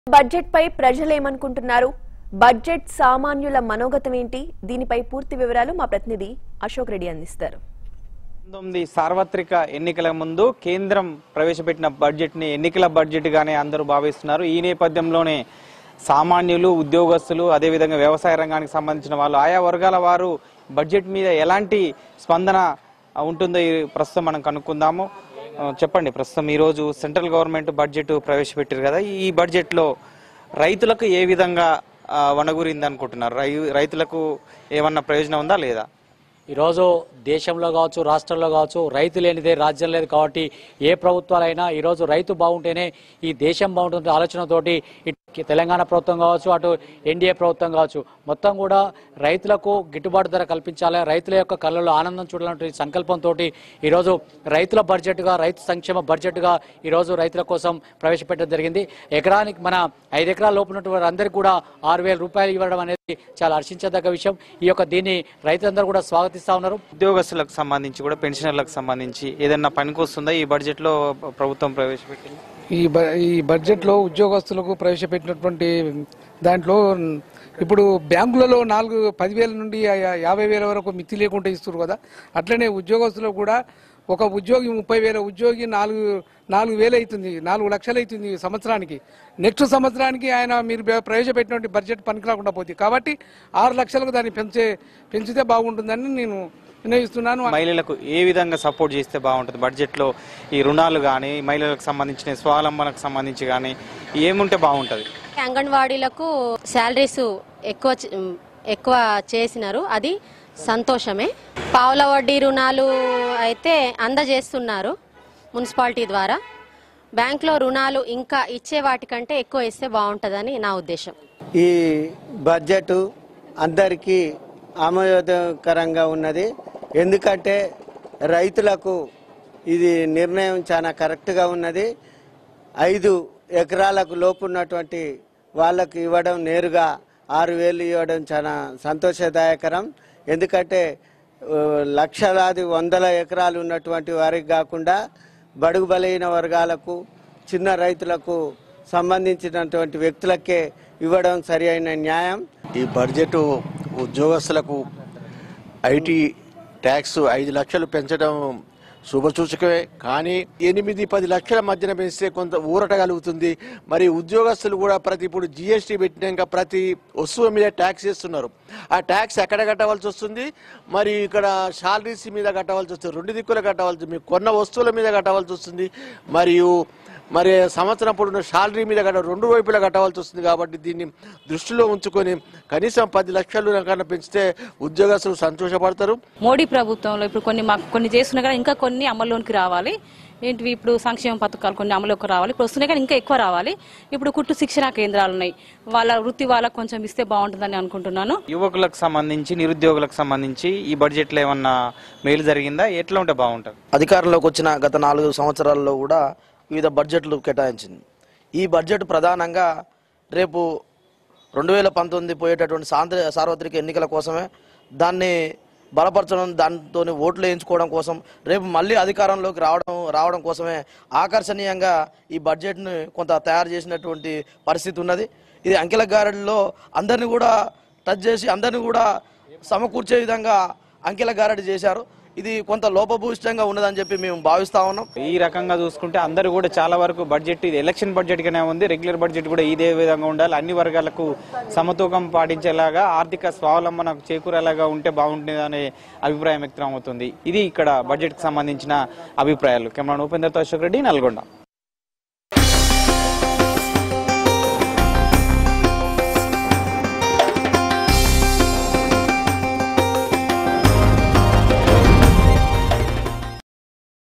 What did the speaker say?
budget పై ప్రజలేమనుకుంటున్నారు budget సామాన్యుల మనోగతం ఏంటి దీనిపై పూర్తి వివరాలు మా ప్రతినిధి అశోక్ రెడ్డి అందిస్తారు పంతొమ్మిది సార్వత్రిక ఎన్నికల ముందు కేంద్రం ప్రవేశపెట్టిన బడ్జెట్ ని ఎన్నికల బడ్జెట్ గానే అందరూ భావిస్తున్నారు ఈ నేపథ్యంలోనే సామాన్యులు ఉద్యోగస్తులు అదేవిధంగా వ్యవసాయ రంగానికి సంబంధించిన వాళ్ళు ఆయా వర్గాల వారు బడ్జెట్ మీద ఎలాంటి స్పందన ఉంటుందో ఈ ప్రస్తుతం మనం కనుక్కుందాము ఆ, చెప్పండి ప్రస్తుతం ఈ రోజు సెంట్రల్ గవర్నమెంట్ బడ్జెట్ ప్రవేశపెట్టారు కదా ఈ బడ్జెట్ లో రైతులకు ఏ విధంగా ఆ, వనగూరింది అనుకుంటున్నారు రై- రైతులకు ఏమన్నా ప్రయోజనం ఉందా లేదా ఈరోజు దేశంలో కావచ్చు రాష్ట్రంలో కావచ్చు రైతు లేనిదే రాజ్యం లేదు కాబట్టి ఏ ప్రభుత్వాలైనా ఈరోజు రైతు బాగుంటేనే ఈ దేశం బాగుంటుంది ఆలోచనతోటి ఇటు తెలంగాణ ప్రభుత్వం కావచ్చు అటు ఎన్డీఏ ప్రభుత్వం కావచ్చు మొత్తం కూడా రైతులకు గిట్టుబాటు ధర కల్పించాలి రైతుల యొక్క కళ్ళలో ఆనందం చూడాలంటే సంకల్పంతో ఈరోజు రైతుల బడ్జెట్గా రైతు సంక్షేమ బడ్జెట్గా ఈరోజు రైతుల కోసం ప్రవేశపెట్టడం జరిగింది ఎకరానికి మన ఐదు ఎకరాల లోపు ఉన్నటువంటి అందరికీ కూడా ఆరు వేల రూపాయలు ఇవ్వడం అనేది చాలా హర్షించదగ్గ విషయం ఈ యొక్క దీన్ని రైతులందరూ కూడా స్వాగతిస్తా ఉన్నారు ఉద్యోగస్తులకు సంబంధించి కూడా పెన్షనర్లకు సంబంధించి ఏదైనా పనికొస్తుందా ఈ బడ్జెట్ లో ప్రభుత్వం ప్రవేశపెట్టింది ఈ బ ఈ బడ్జెట్లో ఉద్యోగస్తులకు ప్రవేశపెట్టినటువంటి దాంట్లో ఇప్పుడు బ్యాంకులలో నాలుగు పదివేల నుండి యా- యాభై వేల వరకు మితి లేకుండా ఇస్తారు కదా అట్లనే ఉద్యోగస్తులకు కూడా ఒక ఉద్యోగి ముప్పై వేల ఉద్యోగి నాలుగు నాలుగు వేలు అవుతుంది నాలుగు లక్షలు అవుతుంది సంవత్సరానికి నెక్స్ట్ సంవత్సరానికి ఆయన మీరు బె- ప్రవేశపెట్టినటువంటి బడ్జెట్ పనికి రాకుండా పోతుంది కాబట్టి ఆరు లక్షలకు దాన్ని పెంచే పెంచితే బాగుంటుందని నేను నిర్ణయిస్తున్నాను మహిళలకు ఏ విధంగా సపోర్ట్ చేస్తే బాగుంటుంది బడ్జెట్ లో ఈ రుణాలు కానీ మహిళలకు సంబంధించిన స్వావలంబనకు సంబంధించి కానీ ఏముంటే బాగుంటది అంగన్వాడీలకు శాలరీస్ ఎక్కువ చే- ఎక్కువ చేసినారు అది సంతోషమే పావుల వడ్డీ రుణాలు అయితే అందజేస్తున్నారు మున్సిపాలిటీ ద్వారా బ్యాంక్లో రుణాలు ఇంకా ఇచ్చే వాటికంటే ఎక్కువ ఇస్తే బాగుంటుందని నా ఉద్దేశం ఈ బడ్జెట్ అందరికీ ఆమోదకరంగా ఉన్నది ఎందుకంటే రైతులకు ఇది నిర్ణయం చాలా కరెక్ట్గా ఉన్నది ఐదు ఎకరాలకు లోపు ఉన్నటువంటి వాళ్ళకు ఇవ్వడం నేరుగా ఆరు వేలు ఇవ్వడం చాలా సంతోషదాయకరం ఎందుకంటే ఆ, లక్షలాది వందల ఎకరాలు ఉన్నటువంటి వారికి కాకుండా బడుగు బలైన వర్గాలకు చిన్న రైతులకు సంబంధించినటువంటి వ్యక్తులకే ఇవ్వడం సరి అయిన న్యాయం ఈ బడ్జెట్ ఉద్యోగస్తులకు ఐటీ ట్యాక్స్ ఐదు లక్షలు పెంచడం శుభసూచకమే కానీ ఎనిమిది పది లక్షల మధ్యన పెంచితే కొంత ఊరట కలుగుతుంది మరి ఉద్యోగస్తులు కూడా ప్రతి ఇప్పుడు జిఎస్టీ పెట్టినాక ప్రతి వస్తువు మీద ట్యాక్స్ చేస్తున్నారు ఆ ట్యాక్స్ ఎక్కడ కట్టవలసి వస్తుంది మరి ఇక్కడ శాలరీస్ మీద కట్టవలసి వస్తుంది రెండు దిక్కులు కట్టవలసి మీకు కొన్న వస్తువుల మీద కట్టవలసి వస్తుంది మరియు మరి సంవత్సరం పొడిన శాలరీ మీద కట్ట రెండు వైపులా కట్టవలసి వస్తుంది కాబట్టి దీన్ని దృష్టిలో ఉంచుకొని కనీసం పది లక్షలు కన్నా పెంచితే ఉద్యోగస్తులు సంతోషపడతారు మోడీ ప్రభుత్వంలో ఇప్పుడు కొన్ని మాకు కొన్ని చేస్తున్నా కానీ ఇంకా కొన్ని అమల్లోనికి రావాలి ఏంటివి ఇప్పుడు సంక్షేమ పథకాలు కొన్ని అమలులోకి రావాలి ఇప్పుడు వస్తున్నాయి కానీ ఇంకా ఎక్కువ రావాలి ఇప్పుడు కుట్టు శిక్షణ కేంద్రాలు ఉన్నాయి వాళ్ళ వృత్తి వాళ్ళకు కొంచెం ఇస్తే బాగుంటుందని అనుకుంటున్నాను యువకులకు సంబంధించి నిరుద్యోగులకు సంబంధించి ఈ బడ్జెట్ లో ఏమన్నా మేలు జరిగిందా ఎట్లా ఉంటే బాగుంటది అధికారంలోకి వచ్చిన గత నాలుగు సంవత్సరాల్లో కూడా వివిధ బడ్జెట్లు కేటాయించింది ఈ బడ్జెట్ ప్రధానంగా రేపు రెండు వేల పంతొమ్మిది పోయేటటువంటి సాంద్ర సార్వత్రిక ఎన్నికల కోసమే దాన్ని బలపరచడం దాంతో ఓట్లు వేయించుకోవడం కోసం రేపు మళ్ళీ అధికారంలోకి రావడం రావడం కోసమే ఆకర్షణీయంగా ఈ బడ్జెట్ను కొంత తయారు చేసినటువంటి పరిస్థితి ఉన్నది ఇది అంకెల గారడిలో అందరిని కూడా టచ్ చేసి అందరిని కూడా సమకూర్చే విధంగా అంకెల గారడి చేశారు ఇది కొంత లోపభూయిష్టంగా ఉన్నదని చెప్పి మేము భావిస్తా ఉన్నాం ఈ రకంగా చూసుకుంటే అందరూ కూడా చాలా వరకు బడ్జెట్ ఇది ఎలక్షన్ బడ్జెట్ గానే ఉంది రెగ్యులర్ బడ్జెట్ కూడా ఇదే విధంగా ఉండాలి అన్ని వర్గాలకు సమతూకం పాటించేలాగా ఆర్థిక స్వావలంబనకు చేకూరేలాగా ఉంటే బాగుంటుంది అనే అభిప్రాయం వ్యక్తం అవుతుంది ఇది ఇక్కడ బడ్జెట్ కి సంబంధించిన అభిప్రాయాలు కెమెరా ఉపేంద్రతో అశోక్ రెడ్డి నల్గొండ